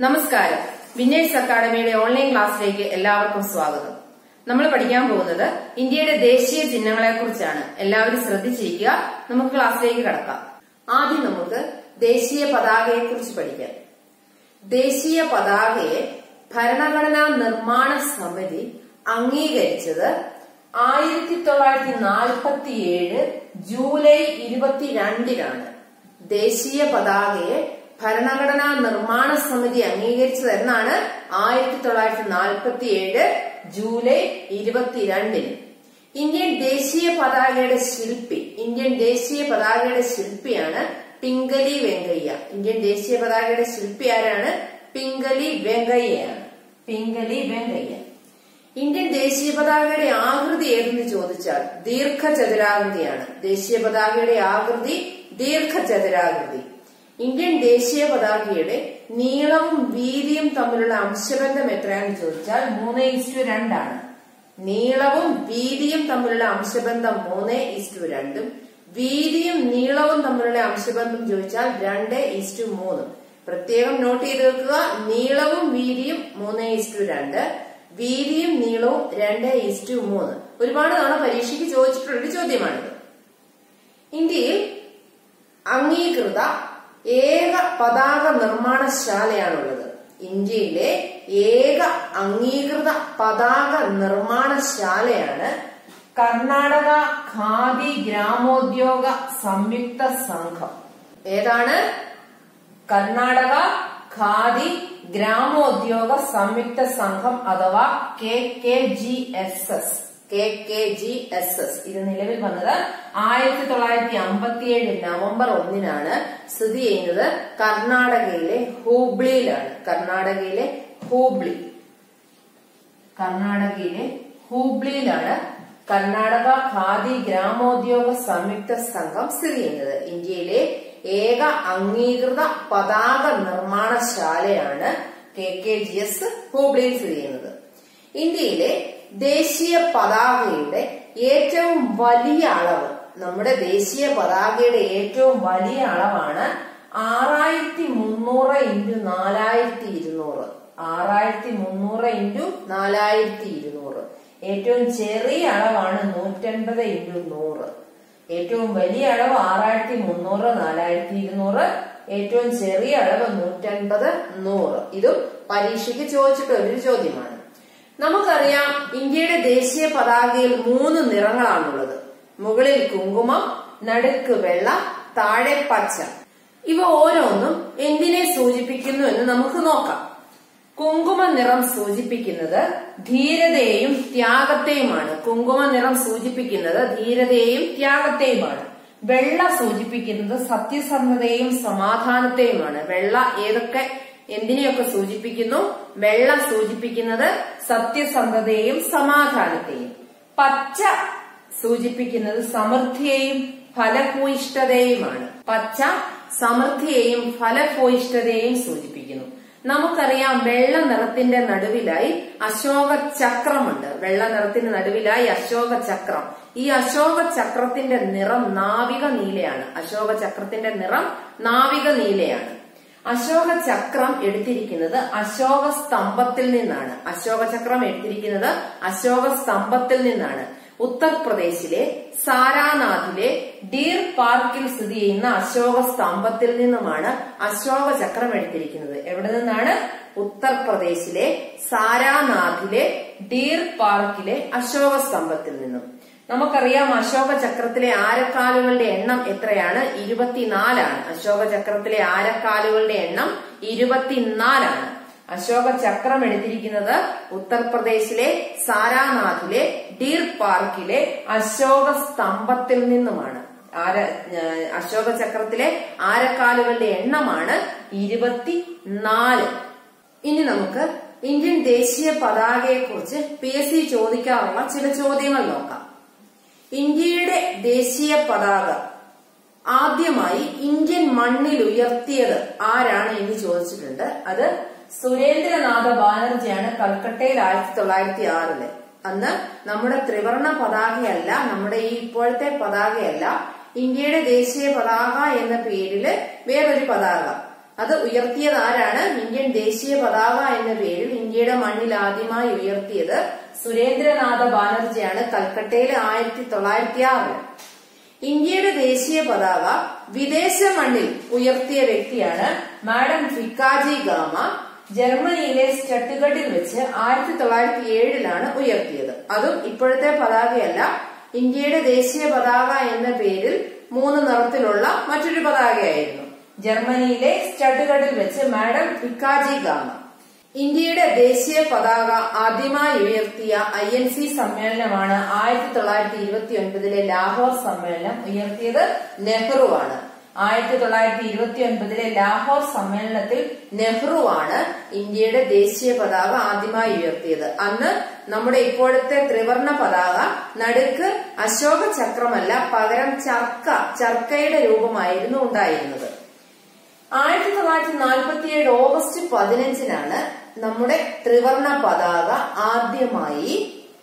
നമസ്കാരം വിന്നേഴ്സ് അക്കാദമിയുടെ ഓൺലൈൻ ക്ലാസ്സിലേക്ക് എല്ലാവർക്കും സ്വാഗതം നമ്മൾ പഠിക്കാൻ പോകുന്നത് ഇന്ത്യയുടെ ദേശീയ ചിഹ്നങ്ങളെ കുറിച്ചാണ് എല്ലാവരും ശ്രദ്ധിച്ചിരിക്കുക നമുക്ക് ക്ലാസ്സിലേക്ക് കടക്കാം ആദ്യം നമുക്ക് ദേശീയ പതാകയെ കുറിച്ച് പഠിക്കാം ദേശീയ പതാകയെ ഭരണഘടനാ നിർമ്മാണ സമിതി അംഗീകരിച്ചത് ആയിരത്തി തൊള്ളായിരത്തി നാൽപ്പത്തിയേഴ് ജൂലൈ ഇരുപത്തിരണ്ടിനാണ് ദേശീയ പതാകയെ ഭരണഘടനാ നിർമ്മാണ സമിതി അംഗീകരിച്ചത് എന്നാണ് ആയിരത്തി തൊള്ളായിരത്തി നാൽപ്പത്തിയേഴ് ജൂലൈ ഇരുപത്തിരണ്ടിന് ഇന്ത്യൻ ദേശീയ പതാകയുടെ ശില്പി ഇന്ത്യൻ ദേശീയ പതാകയുടെ ശില്പിയാണ് പിംഗലി വെങ്കയ്യ ഇന്ത്യൻ ദേശീയ പതാകയുടെ ശില്പി ആരാണ് പിംഗലി വെങ്കയ്യയാണ് പിംഗലി വെങ്കയ്യ ഇന്ത്യൻ ദേശീയ പതാകയുടെ ആകൃതി ഏതെന്ന് ചോദിച്ചാൽ ദീർഘചതുരാകൃതിയാണ് ദേശീയ പതാകയുടെ ആകൃതി ദീർഘചതുരാകൃതി ഇന്ത്യൻ ദേശീയ പതാകയുടെ നീളവും വീതിയും തമ്മിലുള്ള അംശബന്ധം എത്രയാണെന്ന് ചോദിച്ചാൽ മൂന്ന് ഇസ്റ്റു രണ്ടാണ് നീളവും വീതിയും തമ്മിലുള്ള അംശബന്ധം മൂന്ന് ഇസ്റ്റു രണ്ടും വീതിയും നീളവും തമ്മിലുള്ള അംശബന്ധം ചോദിച്ചാൽ രണ്ട് ഇസ്റ്റു മൂന്ന് പ്രത്യേകം നോട്ട് ചെയ്ത് വെക്കുക നീളവും വീതിയും മൂന്ന് ഇസ്റ്റു രണ്ട് വീതിയും നീളവും രണ്ട് ഇസ്റ്റു മൂന്ന് ഒരുപാട് തവണ പരീക്ഷയ്ക്ക് ചോദിച്ചിട്ടുള്ളൊരു ചോദ്യമാണിത് ഇന്ത്യയിൽ അംഗീകൃത ഏക പതാക നിർമ്മാണശാലയാണുള്ളത് ഇന്ത്യയിലെ ഏക അംഗീകൃത പതാക നിർമ്മാണശാലയാണ് കർണാടക ഖാദി ഗ്രാമോദ്യോഗ സംയുക്ത സംഘം ഏതാണ് കർണാടക ഖാദി ഗ്രാമോദ്യോഗ സംയുക്ത സംഘം അഥവാ K K G S S K K G S S ഇത് നിലവിൽ വന്നത് ആയിരത്തി തൊള്ളായിരത്തി അമ്പത്തിയേഴ് നവംബർ ഒന്നിനാണ് സ്ഥിതി ചെയ്യുന്നത് കർണാടകയിലെ ഹൂബ്ലിയിലാണ് കർണാടകയിലെ ഹൂബ്ലി കർണാടകയിലെ ഹൂബ്ലിയിലാണ് കർണാടക ഖാദി ഗ്രാമോദ്യോഗ സംയുക്ത സംഘം സ്ഥിതി ചെയ്യുന്നത് ഇന്ത്യയിലെ ഏക അംഗീകൃത പതാക നിർമ്മാണശാലയാണ് കെ കെ ജി എസ് ഹൂബ്ലിയിൽ സ്ഥിതി ചെയ്യുന്നത് ഇന്ത്യയിലെ ദേശീയ പതാകയുടെ ഏറ്റവും വലിയ അളവ് നമ്മുടെ ദേശീയ പതാകയുടെ ഏറ്റവും വലിയ അളവാണ് ആറായിരത്തി മുന്നൂറ് ഇൻറ്റു നാലായിരത്തി ഇരുന്നൂറ് ആറായിരത്തി മുന്നൂറ് ഇൻറ്റു നാലായിരത്തി ഇരുന്നൂറ് ഏറ്റവും ചെറിയ അളവാണ് നൂറ്റൻപത് ഇൻറ്റു നൂറ് ഏറ്റവും വലിയ അളവ് ആറായിരത്തി മുന്നൂറ് നാലായിരത്തി ഇരുന്നൂറ് ഏറ്റവും ചെറിയ അളവ് നൂറ്റൻപത് നൂറ് ഇതും പരീക്ഷയ്ക്ക് ചോദിച്ചിട്ടുള്ള ഒരു ചോദ്യമാണ് നമുക്കറിയാം ഇന്ത്യയുടെ ദേശീയ പതാകയിൽ മൂന്ന് നിറങ്ങളാണുള്ളത് മുകളിൽ കുങ്കുമം നടുക്ക് വെള്ള താഴെ പച്ച ഇവ ഓരോന്നും എന്തിനെ സൂചിപ്പിക്കുന്നു എന്ന് നമുക്ക് നോക്കാം കുങ്കുമ നിറം സൂചിപ്പിക്കുന്നത് ധീരതയെയും ത്യാഗത്തെയുമാണ് കുങ്കുമ നിറം സൂചിപ്പിക്കുന്നത് ധീരതയെയും ത്യാഗത്തെയുമാണ് വെള്ള സൂചിപ്പിക്കുന്നത് സത്യസന്ധതയും സമാധാനത്തെയുമാണ് വെള്ള ഏതൊക്കെ എന്തിനെയൊക്കെ സൂചിപ്പിക്കുന്നു വെള്ള സൂചിപ്പിക്കുന്നത് സത്യസന്ധതയും സമാധാനത്തെയും പച്ച സൂചിപ്പിക്കുന്നത് സമൃദ്ധിയെയും ഫലഭൂയിഷ്ഠതയുമാണ് പച്ച സമൃദ്ധിയെയും ഫലഭൂയിഷ്ഠതയെയും സൂചിപ്പിക്കുന്നു നമുക്കറിയാം വെള്ള നിറത്തിന്റെ നടുവിലായി അശോക ചക്രമുണ്ട് വെള്ള നിറത്തിന്റെ നടുവിലായി അശോക ചക്രം ഈ അശോക ചക്രത്തിന്റെ നിറം നാവിക നീലയാണ് അശോക ചക്രത്തിന്റെ നിറം നാവിക നീലയാണ് അശോക ചക്രം എടുത്തിരിക്കുന്നത് അശോക സ്തംഭത്തിൽ നിന്നാണ് അശോക ചക്രം എടുത്തിരിക്കുന്നത് അശോക സ്തംഭത്തിൽ നിന്നാണ് ഉത്തർപ്രദേശിലെ സാരാനാഥിലെ ഡീർ പാർക്കിൽ സ്ഥിതി ചെയ്യുന്ന അശോക സ്തംഭത്തിൽ നിന്നുമാണ് അശോക ചക്രം എടുത്തിരിക്കുന്നത് എവിടെ നിന്നാണ് ഉത്തർപ്രദേശിലെ സാരാനാഥിലെ ഡീർ പാർക്കിലെ അശോക സ്തംഭത്തിൽ നിന്നും നമുക്കറിയാം അശോക ചക്രത്തിലെ ആരക്കാലുകളുടെ എണ്ണം എത്രയാണ് ഇരുപത്തിനാലാണ് അശോക ചക്രത്തിലെ ആരക്കാലുകളുടെ എണ്ണം ഇരുപത്തിനാലാണ് അശോക ചക്രം എടുത്തിരിക്കുന്നത് ഉത്തർപ്രദേശിലെ സാരാനാഥിലെ ഡീർ പാർക്കിലെ അശോക സ്തംഭത്തിൽ നിന്നുമാണ് ആര അശോക ചക്രത്തിലെ ആരക്കാലുകളുടെ എണ്ണമാണ് ഇരുപത്തിനാല് ഇനി നമുക്ക് ഇന്ത്യൻ ദേശീയ പതാകയെ കുറിച്ച് പി എസ് സി ചോദിക്കാറുള്ള ചില ചോദ്യങ്ങൾ നോക്കാം ഇന്ത്യയുടെ ദേശീയ പതാക ആദ്യമായി ഇന്ത്യൻ മണ്ണിൽ ഉയർത്തിയത് ആരാണ് എന്ന് ചോദിച്ചിട്ടുണ്ട് അത് സുരേന്ദ്രനാഥ ബാനർജിയാണ് കൽക്കട്ടയിൽ ആയിരത്തി തൊള്ളായിരത്തി ആറില് അന്ന് നമ്മുടെ ത്രിവർണ പതാകയല്ല നമ്മുടെ ഈ ഇപ്പോഴത്തെ പതാകയല്ല ഇന്ത്യയുടെ ദേശീയ പതാക എന്ന പേരില് വേറൊരു പതാക അത് ഉയർത്തിയത് ആരാണ് ഇന്ത്യൻ ദേശീയ പതാക എന്ന പേരിൽ ഇന്ത്യയുടെ മണ്ണിൽ ആദ്യമായി ഉയർത്തിയത് സുരേന്ദ്രനാഥ ബാനർജിയാണ് കൽക്കട്ടയിൽ ആയിരത്തി തൊള്ളായിരത്തി ആറിൽ ഇന്ത്യയുടെ ദേശീയ പതാക വിദേശ മണ്ണിൽ ഉയർത്തിയ വ്യക്തിയാണ് മാഡം ഫിക്കാജി ഗാമ ജർമ്മനിയിലെ സ്റ്റട്ടുഗഡിൽ വെച്ച് ആയിരത്തി തൊള്ളായിരത്തി ഏഴിലാണ് ഉയർത്തിയത് അതും ഇപ്പോഴത്തെ പതാകയല്ല ഇന്ത്യയുടെ ദേശീയ പതാക എന്ന പേരിൽ മൂന്ന് നിറത്തിലുള്ള മറ്റൊരു പതാകയായിരുന്നു ജർമ്മനിയിലെ സ്റ്റട്ടുഗഡിൽ വെച്ച് മാഡം ഫിക്കാജി ഗാമ ഇന്ത്യയുടെ ദേശീയ പതാക ആദ്യമായി ഉയർത്തിയ ഐ എൻ സി സമ്മേളനമാണ് ആയിരത്തി തൊള്ളായിരത്തി ഇരുപത്തി ഒൻപതിലെ ലാഹോർ സമ്മേളനം ഉയർത്തിയത് നെഹ്റുവാണ് ആയിരത്തി തൊള്ളായിരത്തി ഇരുപത്തി ഒൻപതിലെ ലാഹോർ സമ്മേളനത്തിൽ നെഹ്റുവാണ് ഇന്ത്യയുടെ ദേശീയ പതാക ആദ്യമായി ഉയർത്തിയത് അന്ന് നമ്മുടെ ഇപ്പോഴത്തെ ത്രിവർണ പതാക നടുക്ക് അശോക ചക്രമല്ല പകരം ചർക്ക ചർക്കയുടെ രൂപമായിരുന്നു ഉണ്ടായിരുന്നത് ആയിരത്തി തൊള്ളായിരത്തി നാൽപ്പത്തിയേഴ് ഓഗസ്റ്റ് പതിനഞ്ചിനാണ് നമ്മുടെ ത്രിവർണ പതാക ആദ്യമായി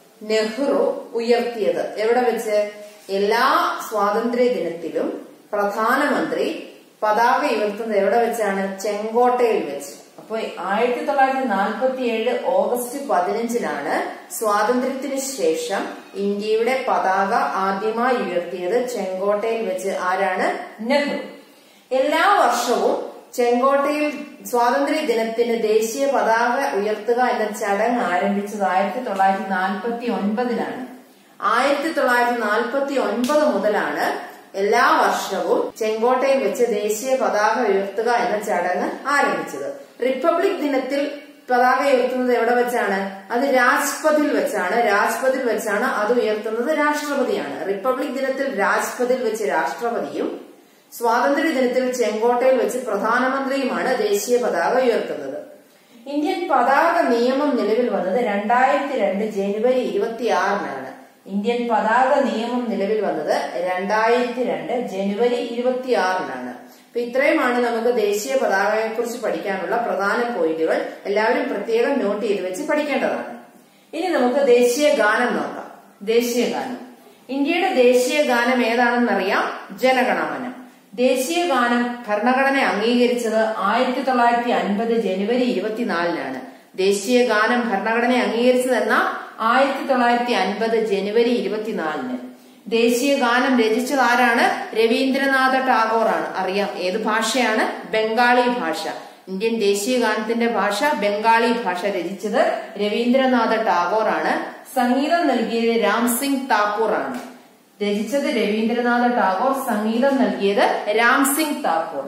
നെഹ്റു ഉയർത്തിയത് എവിടെ വെച്ച് എല്ലാ സ്വാതന്ത്ര്യ ദിനത്തിലും പ്രധാനമന്ത്രി പതാക ഉയർത്തുന്നത് എവിടെ വെച്ചാണ് ചെങ്കോട്ടയിൽ വെച്ച് അപ്പൊ ആയിരത്തി തൊള്ളായിരത്തി നാൽപ്പത്തി ഏഴ് ഓഗസ്റ്റ് പതിനഞ്ചിനാണ് സ്വാതന്ത്ര്യത്തിന് ശേഷം ഇന്ത്യയുടെ പതാക ആദ്യമായി ഉയർത്തിയത് ചെങ്കോട്ടയിൽ വെച്ച് ആരാണ് നെഹ്റു എല്ലാ വർഷവും ചെങ്കോട്ടയിൽ സ്വാതന്ത്ര്യ ദിനത്തിന് ദേശീയ പതാക ഉയർത്തുക എന്ന ചടങ്ങ് ആരംഭിച്ചത് ആയിരത്തി തൊള്ളായിരത്തി നാൽപ്പത്തി ഒൻപതിലാണ് ആയിരത്തി തൊള്ളായിരത്തി നാൽപ്പത്തി ഒൻപത് മുതലാണ് എല്ലാ വർഷവും ചെങ്കോട്ടയിൽ വെച്ച് ദേശീയ പതാക ഉയർത്തുക എന്ന ചടങ്ങ് ആരംഭിച്ചത് റിപ്പബ്ലിക് ദിനത്തിൽ പതാക ഉയർത്തുന്നത് എവിടെ വെച്ചാണ് അത് രാജ്പഥിൽ വെച്ചാണ് രാജ്പഥിൽ വെച്ചാണ് അത് ഉയർത്തുന്നത് രാഷ്ട്രപതിയാണ് റിപ്പബ്ലിക് ദിനത്തിൽ രാജ്പഥിൽ വെച്ച് രാഷ്ട്രപതിയും സ്വാതന്ത്ര്യ ദിനത്തിൽ ചെങ്കോട്ടയിൽ വെച്ച് പ്രധാനമന്ത്രിയുമാണ് ദേശീയ പതാക ഉയർത്തുന്നത് ഇന്ത്യൻ പതാക നിയമം നിലവിൽ വന്നത് രണ്ടായിരത്തി രണ്ട് ജനുവരി ഇരുപത്തിയാറിനാണ് ഇന്ത്യൻ പതാക നിയമം നിലവിൽ വന്നത് രണ്ടായിരത്തി രണ്ട് ജനുവരി ഇരുപത്തിയാറിനാണ് അപ്പൊ ഇത്രയുമാണ് നമുക്ക് ദേശീയ പതാകയെ കുറിച്ച് പഠിക്കാനുള്ള പ്രധാന പോയിന്റുകൾ എല്ലാവരും പ്രത്യേകം നോട്ട് ചെയ്ത് വെച്ച് പഠിക്കേണ്ടതാണ് ഇനി നമുക്ക് ദേശീയ ഗാനം നോക്കാം ദേശീയ ഗാനം ഇന്ത്യയുടെ ദേശീയ ഗാനം ഏതാണെന്നറിയാം ജനഗണമന ദേശീയ ഗാനം ഭരണഘടന അംഗീകരിച്ചത് ആയിരത്തി തൊള്ളായിരത്തി അൻപത് ജനുവരി ഇരുപത്തിനാലിനാണ് ദേശീയ ഗാനം ഭരണഘടന അംഗീകരിച്ചതെന്ന ആയിരത്തി തൊള്ളായിരത്തി അൻപത് ജനുവരി ഇരുപത്തിനാലിന് ദേശീയ ഗാനം രചിച്ചത് ആരാണ് രവീന്ദ്രനാഥ ടാഗോർ ആണ് അറിയാം ഏത് ഭാഷയാണ് ബംഗാളി ഭാഷ ഇന്ത്യൻ ദേശീയ ഗാനത്തിന്റെ ഭാഷ ബംഗാളി ഭാഷ രചിച്ചത് രവീന്ദ്രനാഥ ടാഗോർ ആണ് സംഗീതം നൽകിയത് രാം സിംഗ് താക്കൂർ ആണ് രചിച്ചത് രവീന്ദ്രനാഥ ടാഗോർ സംഗീതം നൽകിയത് രാം സിംഗ് താക്കൂർ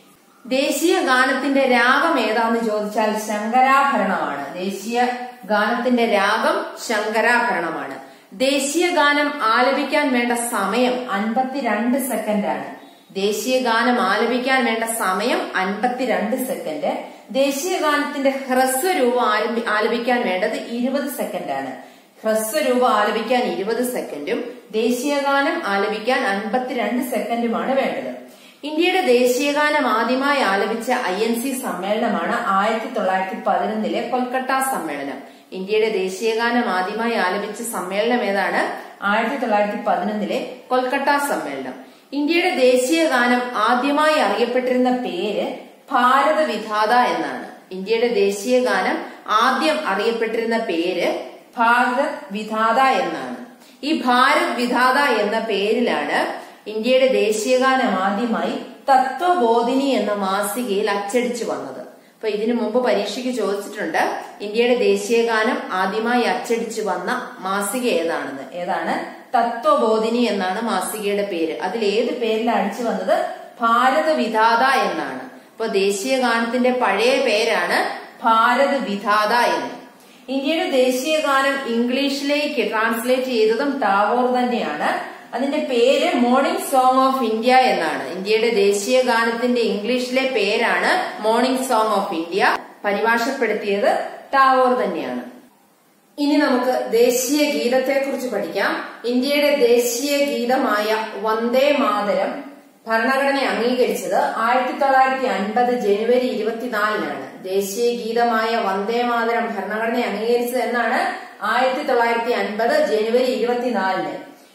ദേശീയ ഗാനത്തിന്റെ രാഗം ഏതാന്ന് ചോദിച്ചാൽ ശങ്കരാഭരണമാണ് ദേശീയ ഗാനത്തിന്റെ രാഗം ശങ്കരാഭരണമാണ് ദേശീയ ഗാനം ആലപിക്കാൻ വേണ്ട സമയം അൻപത്തിരണ്ട് സെക്കൻഡാണ് ദേശീയ ഗാനം ആലപിക്കാൻ വേണ്ട സമയം അൻപത്തിരണ്ട് സെക്കൻഡ് ദേശീയ ഗാനത്തിന്റെ ഹ്രസ്വരൂപം ആലപി- ആലപിക്കാൻ വേണ്ടത് ഇരുപത് സെക്കൻഡാണ് ഹ്രസ്വരൂപം ആലപിക്കാൻ ഇരുപത് സെക്കൻഡും ദേശീയഗാനം ആലപിക്കാൻ അൻപത്തിരണ്ട് സെക്കൻഡുമാണ് വേണ്ടത് ഇന്ത്യയുടെ ദേശീയഗാനം ആദ്യമായി ആലപിച്ച ഐ എൻ സി സമ്മേളനമാണ് ആയിരത്തി തൊള്ളായിരത്തി പതിനൊന്നിലെ കൊൽക്കത്ത സമ്മേളനം ഇന്ത്യയുടെ ദേശീയഗാനം ആദ്യമായി ആലപിച്ച സമ്മേളനം ഏതാണ് ആയിരത്തി തൊള്ളായിരത്തി പതിനൊന്നിലെ കൊൽക്കത്ത സമ്മേളനം ഇന്ത്യയുടെ ദേശീയഗാനം ആദ്യമായി അറിയപ്പെട്ടിരുന്ന പേര് ഭാരത വിധാത എന്നാണ് ഇന്ത്യയുടെ ദേശീയഗാനം ആദ്യം അറിയപ്പെട്ടിരുന്ന പേര് ഭാരത് വിധാത എന്നാണ് ഈ ഭാരത് വിധാത എന്ന പേരിലാണ് ഇന്ത്യയുടെ ദേശീയഗാനം ആദ്യമായി തത്വബോധിനി എന്ന മാസികയിൽ അച്ചടിച്ചു വന്നത് അപ്പൊ ഇതിനു മുമ്പ് പരീക്ഷയ്ക്ക് ചോദിച്ചിട്ടുണ്ട് ഇന്ത്യയുടെ ദേശീയഗാനം ആദ്യമായി അച്ചടിച്ചു വന്ന മാസിക ഏതാണെന്ന് ഏതാണ് തത്വബോധിനി എന്നാണ് മാസികയുടെ പേര് അതിൽ ഏത് പേരിലാണ് അടിച്ചു വന്നത് ഭാരത വിധാത എന്നാണ് അപ്പൊ ദേശീയഗാനത്തിന്റെ പഴയ പേരാണ് ഭാരത് വിധാത എന്ന് ഇന്ത്യയുടെ ദേശീയ ഗാനം ഇംഗ്ലീഷിലേക്ക് ട്രാൻസ്ലേറ്റ് ചെയ്തതും ടാഗോർ തന്നെയാണ് അതിന്റെ പേര് മോർണിംഗ് സോങ് ഓഫ് ഇന്ത്യ എന്നാണ് ഇന്ത്യയുടെ ദേശീയ ഗാനത്തിന്റെ ഇംഗ്ലീഷിലെ പേരാണ് മോർണിംഗ് സോങ് ഓഫ് ഇന്ത്യ പരിഭാഷപ്പെടുത്തിയത് ടാഗോർ തന്നെയാണ് ഇനി നമുക്ക് ദേശീയ ഗീതത്തെ കുറിച്ച് പഠിക്കാം ഇന്ത്യയുടെ ദേശീയ ഗീതമായ വന്ദേ മാതരം ഭരണഘടന അംഗീകരിച്ചത് ആയിരത്തി തൊള്ളായിരത്തി അൻപത് ജനുവരി ഇരുപത്തിനാലിനാണ് ദേശീയ ഗീതമായ വന്ദേ മാതരം ഭരണഘടന അംഗീകരിച്ചത് എന്നാണ് ആയിരത്തി തൊള്ളായിരത്തി അൻപത് ജനുവരി ഇരുപത്തിനാലിന്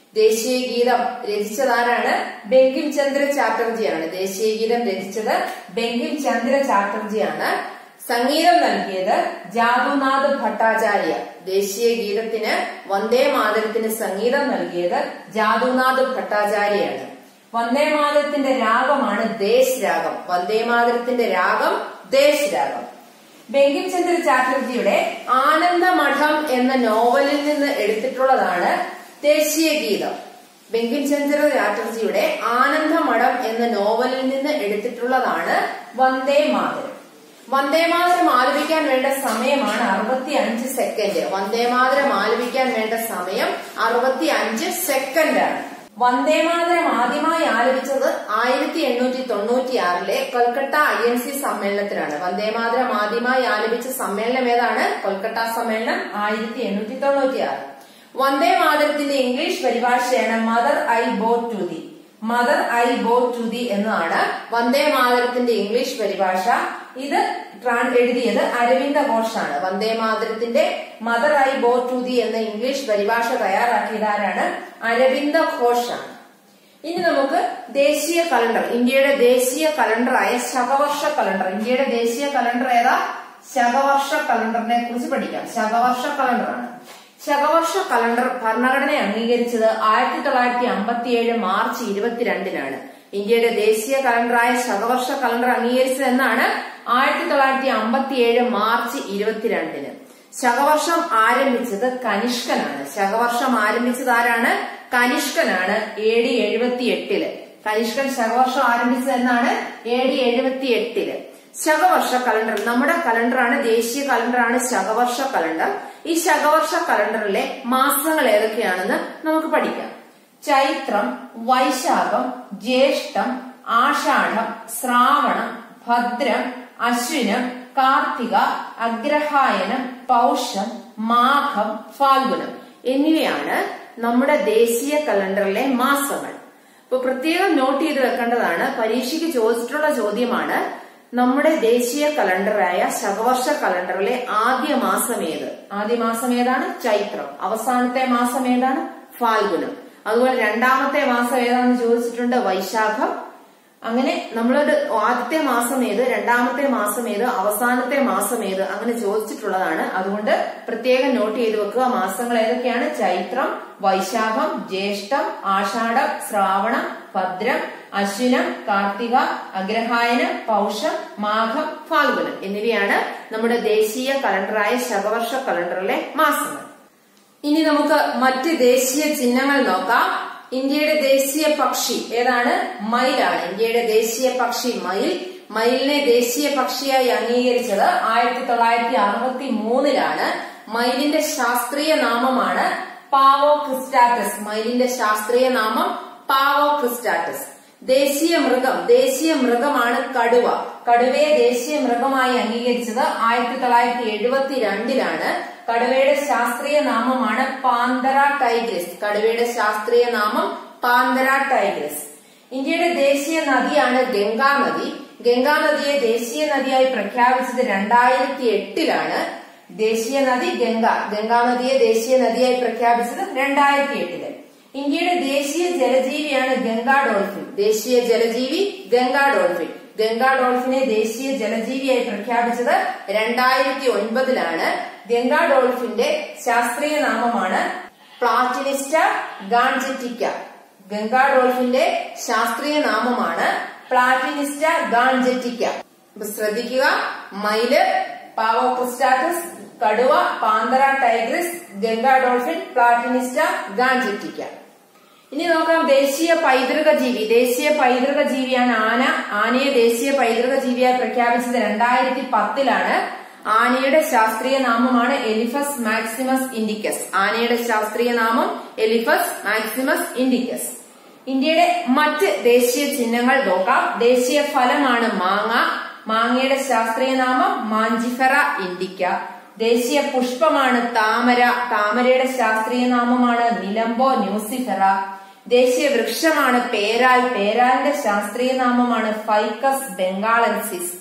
ദേശീയ ഗീതം രചിച്ചതാരാണ് ബങ്കിം ചന്ദ്ര ചാറ്റർജിയാണ് ദേശീയ ഗീതം രചിച്ചത് ബങ്കിം ചന്ദ്ര ചാറ്റർജിയാണ് സംഗീതം നൽകിയത് ജാദുനാഥ് ഭട്ടാചാര്യ ദേശീയ ഗീതത്തിന് വന്ദേ മാതരത്തിന് സംഗീതം നൽകിയത് ജാദുനാഥ് ഭട്ടാചാര്യയാണ് വന്ദേ മാതരത്തിന്റെ രാഗമാണ് ദേശ് രാഗം വന്ദേ മാതരത്തിന്റെ രാഗം ദേശ് രാഗം ബങ്കിം ചന്ദ്ര ചാറ്റർജിയുടെ ആനന്ദമഠം എന്ന നോവലിൽ നിന്ന് എടുത്തിട്ടുള്ളതാണ് ദേശീയ ഗീതം ബങ്കിം ചന്ദ്ര ചാറ്റർജിയുടെ ആനന്ദമഠം എന്ന നോവലിൽ നിന്ന് എടുത്തിട്ടുള്ളതാണ് വന്ദേ മാതരം വന്ദേമാതരം ആലപിക്കാൻ വേണ്ട സമയമാണ് അറുപത്തി അഞ്ച് സെക്കൻഡ് വന്ദേമാതരം ആലപിക്കാൻ വേണ്ട സമയം അറുപത്തി അഞ്ച് സെക്കൻഡ് ആണ് വന്ദേമാതരം ആദ്യമായി ആലപിച്ചത് ആയിരത്തി എണ്ണൂറ്റി തൊണ്ണൂറ്റി ആറിലെ കൊൽക്കത്ത ഐ എൻ സി സമ്മേളനത്തിലാണ് വന്ദേമാതരം ആദ്യമായി ആലപിച്ച സമ്മേളനം ഏതാണ് കൊൽക്കത്ത സമ്മേളനം ആയിരത്തി എണ്ണൂറ്റി തൊണ്ണൂറ്റി ആറ് വന്ദേ മാതരത്തിന്റെ ഇംഗ്ലീഷ് പരിഭാഷയാണ് mother I bow to the mother I bow to the എന്നാണ് വന്ദേ മാതരത്തിന്റെ ഇംഗ്ലീഷ് പരിഭാഷ ഇത് ട്രാൻ- എഴുതിയത് അരവിന്ദ ഘോഷാണ് വന്ദേ മാതരത്തിന്റെ mother I bow to the എന്ന ഇംഗ്ലീഷ് പരിഭാഷ തയ്യാറാക്കിയത് ആരാണ് അരവിന്ദ ഘോഷാണ് ഇനി നമുക്ക് ദേശീയ കലണ്ടർ ഇന്ത്യയുടെ ദേശീയ കലണ്ടറായ ശകവർഷ കലണ്ടർ ഇന്ത്യയുടെ ദേശീയ കലണ്ടർ ഏതാ ശകവർഷ കലണ്ടറിനെ കുറിച്ച് പഠിക്കാം ശകവർഷ കലണ്ടറാണ് ശകവർഷ കലണ്ടർ ഭരണഘടന അംഗീകരിച്ചത് ആയിരത്തി തൊള്ളായിരത്തി അമ്പത്തിയേഴ് മാർച്ച് ഇരുപത്തിരണ്ടിനാണ് ഇന്ത്യയുടെ ദേശീയ കലണ്ടറായ ശകവർഷ കലണ്ടർ അംഗീകരിച്ചത് എന്നാണ് ആയിരത്തി തൊള്ളായിരത്തി അമ്പത്തിയേഴ് മാർച്ച് ഇരുപത്തിരണ്ടിന് ശകവർഷം ആരംഭിച്ചത് കനിഷ്കനാണ് ശകവർഷം ആരംഭിച്ചത് ആരാണ് കനിഷ്കനാണ് എ ഡി എഴുപത്തി എട്ടില് കനിഷ്കൻ ശകവർഷം ആരംഭിച്ചത് എന്നാണ് എ ഡി എഴുപത്തി എട്ടില് ശകവർഷ കലണ്ടർ നമ്മുടെ കലണ്ടറാണ് ദേശീയ കലണ്ടറാണ് ശകവർഷ കലണ്ടർ ഈ ശകവർഷ കലണ്ടറിലെ മാസങ്ങൾ ഏതൊക്കെയാണെന്ന് നമുക്ക് പഠിക്കാം ചൈത്രം വൈശാഖം ജ്യേഷ്ഠം ആഷാഢം ശ്രാവണം ഭദ്രം അശ്വിനം കാർത്തിക അഗ്രഹായനം പൗഷം മാഘം ഫാൽഗുനം എന്നിവയാണ് നമ്മുടെ ദേശീയ കലണ്ടറിലെ മാസങ്ങൾ ഇപ്പൊ പ്രത്യേകം നോട്ട് ചെയ്ത് വെക്കേണ്ടതാണ് പരീക്ഷയ്ക്ക് ചോദിച്ചിട്ടുള്ള ചോദ്യമാണ് നമ്മുടെ ദേശീയ കലണ്ടറായ ശകവർഷ കലണ്ടറിലെ ആദ്യ മാസം ഏത് ആദ്യ മാസം ഏതാണ് ചൈത്രം അവസാനത്തെ മാസം ഏതാണ് ഫാൽഗുനം അതുപോലെ രണ്ടാമത്തെ മാസം ഏതാണെന്ന് ചോദിച്ചിട്ടുണ്ട് വൈശാഖം അങ്ങനെ നമ്മളൊരു ആദ്യത്തെ മാസം ഏത് രണ്ടാമത്തെ മാസം ഏത് അവസാനത്തെ മാസം ഏത് അങ്ങനെ ചോദിച്ചിട്ടുള്ളതാണ് അതുകൊണ്ട് പ്രത്യേകം നോട്ട് ചെയ്ത് വെക്കുക മാസങ്ങൾ ഏതൊക്കെയാണ് ചൈത്രം വൈശാഖം ജ്യേഷ്ഠം ആഷാഢം ശ്രാവണം ഭദ്രം അശ്വിനം കാർത്തിക അഗ്രഹായനം പൗഷം മാഘം ഫാൽഗുനം എന്നിവയാണ് നമ്മുടെ ദേശീയ കലണ്ടറായ ശകവർഷ കലണ്ടറിലെ മാസങ്ങൾ ഇനി നമുക്ക് മറ്റ് ദേശീയ ചിഹ്നങ്ങൾ നോക്കാം ഇന്ത്യയുടെ ദേശീയ പക്ഷി ഏതാണ് മയിലാണ് ഇന്ത്യയുടെ ദേശീയ പക്ഷി മയിൽ മയിലിനെ ദേശീയ പക്ഷിയായി അംഗീകരിച്ചത് ആയിരത്തി തൊള്ളായിരത്തി അറുപത്തി മൂന്നിലാണ് മയിലിന്റെ ശാസ്ത്രീയ നാമമാണ് പാവോ ക്രിസ്റ്റാറ്റസ് മയിലിന്റെ ശാസ്ത്രീയ നാമം പാവോ ക്രിസ്റ്റാറ്റസ് ദേശീയ മൃഗം ദേശീയ മൃഗമാണ് കടുവ കടുവയെ ദേശീയ മൃഗമായി അംഗീകരിച്ചത് ആയിരത്തി തൊള്ളായിരത്തി എഴുപത്തി രണ്ടിലാണ് കടുവയുടെ ശാസ്ത്രീയ നാമമാണ് പാന്തറ ടൈഗ്രസ് കടുവയുടെ ശാസ്ത്രീയ നാമം പാന്തറ ടൈഗ്രസ് ഇന്ത്യയുടെ ദേശീയ നദിയാണ് ഗംഗാ നദി ഗംഗാ നദിയെ ദേശീയ നദിയായി പ്രഖ്യാപിച്ചത് രണ്ടായിരത്തി എട്ടിലാണ് ദേശീയ നദി ഗംഗ ഗംഗാ നദിയെ ദേശീയ നദിയായി പ്രഖ്യാപിച്ചത് രണ്ടായിരത്തി എട്ടില് ഇന്ത്യയുടെ ദേശീയ ജലജീവിയാണ് ഗംഗാ ഡോൾഫിൻ ദേശീയ ജലജീവി ഗംഗാ ഡോൾഫിൻ ഗംഗാ ഡോൾഫിനെ ദേശീയ ജലജീവിയായി പ്രഖ്യാപിച്ചത് രണ്ടായിരത്തി ഒൻപതിലാണ് ഗംഗാ ഡോൾഫിന്റെ ശാസ്ത്രീയ നാമമാണ് പ്ലാറ്റിനിസ്റ്റ ഗാൺജറ്റിക്ക ഗംഗാ ഡോൾഫിന്റെ ശാസ്ത്രീയ നാമമാണ് പ്ലാറ്റിനിസ്റ്റ ഗാൺജറ്റിക്ക അപ്പൊ ശ്രദ്ധിക്കുക മയില് പാവോക്രിസ്റ്റാറ്റസ് കടുവ പാന്തറ ടൈഗ്രസ് ഗംഗാ ഡോൾഫിൻ പ്ലാറ്റിനിസ്റ്റ ഗാൺജറ്റിക്ക ഇനി നോക്കാം ദേശീയ പൈതൃക ജീവി ദേശീയ പൈതൃക ജീവിയാണ് ആന ആനയെ ദേശീയ പൈതൃക ജീവിയായി പ്രഖ്യാപിച്ചത് രണ്ടായിരത്തി പത്തിലാണ് ആനയുടെ ശാസ്ത്രീയ നാമമാണ് എലിഫസ് മാക്സിമസ് ഇൻഡിക്കസ് ആനയുടെ ശാസ്ത്രീയ നാമം എലിഫസ് മാക്സിമസ് ഇൻഡിക്കസ് ഇന്ത്യയുടെ മറ്റ് ദേശീയ ചിഹ്നങ്ങൾ നോക്കാം ദേശീയ ഫലമാണ് മാങ്ങ മാങ്ങയുടെ ശാസ്ത്രീയ നാമം മാഞ്ചിഫെറ ഇൻഡിക്ക ദേശീയ പുഷ്പമാണ് താമര താമരയുടെ ശാസ്ത്രീയ നാമമാണ് നിലംബോ ന്യൂസിഫെറ ദേശീയ വൃക്ഷമാണ് പേരാൽ പേരാലിന്റെ ശാസ്ത്രീയ നാമമാണ് ഫൈക്കസ് ബംഗാളൻസിസ്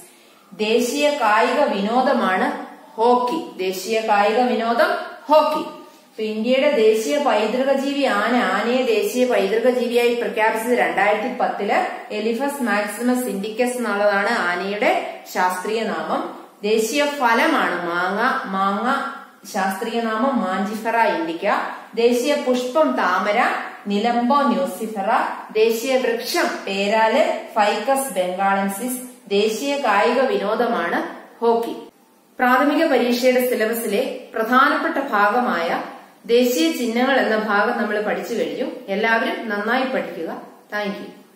ദേശീയ കായിക വിനോദമാണ് ഹോക്കി ദേശീയ കായിക വിനോദം ഹോക്കി ഇപ്പൊ ഇന്ത്യയുടെ ദേശീയ പൈതൃക ജീവി ആന ആനയെ ദേശീയ പൈതൃക ജീവിയായി പ്രഖ്യാപിച്ചത് രണ്ടായിരത്തി പത്തില് എലിഫസ് മാക്സിമസ് ഇൻഡിക്കസ് എന്നുള്ളതാണ് ആനയുടെ ശാസ്ത്രീയ നാമം ദേശീയ ഫലമാണ് മാങ്ങ മാങ്ങ ശാസ്ത്രീയ നാമം മാഞ്ചിഫറ ഇൻഡിക്ക ദേശീയ പുഷ്പം താമര നിലംബോ ന്യൂസിഫറ ദേശീയ വൃക്ഷം പേരാല് ഫൈക്കസ് ബംഗാളൻസിസ് ദേശീയ കായിക വിനോദമാണ് ഹോക്കി പ്രാഥമിക പരീക്ഷയുടെ സിലബസിലെ പ്രധാനപ്പെട്ട ഭാഗമായ ദേശീയ ചിഹ്നങ്ങൾ എന്ന ഭാഗം നമ്മൾ പഠിച്ചു കഴിഞ്ഞു എല്ലാവരും നന്നായി പഠിക്കുക താങ്ക് യു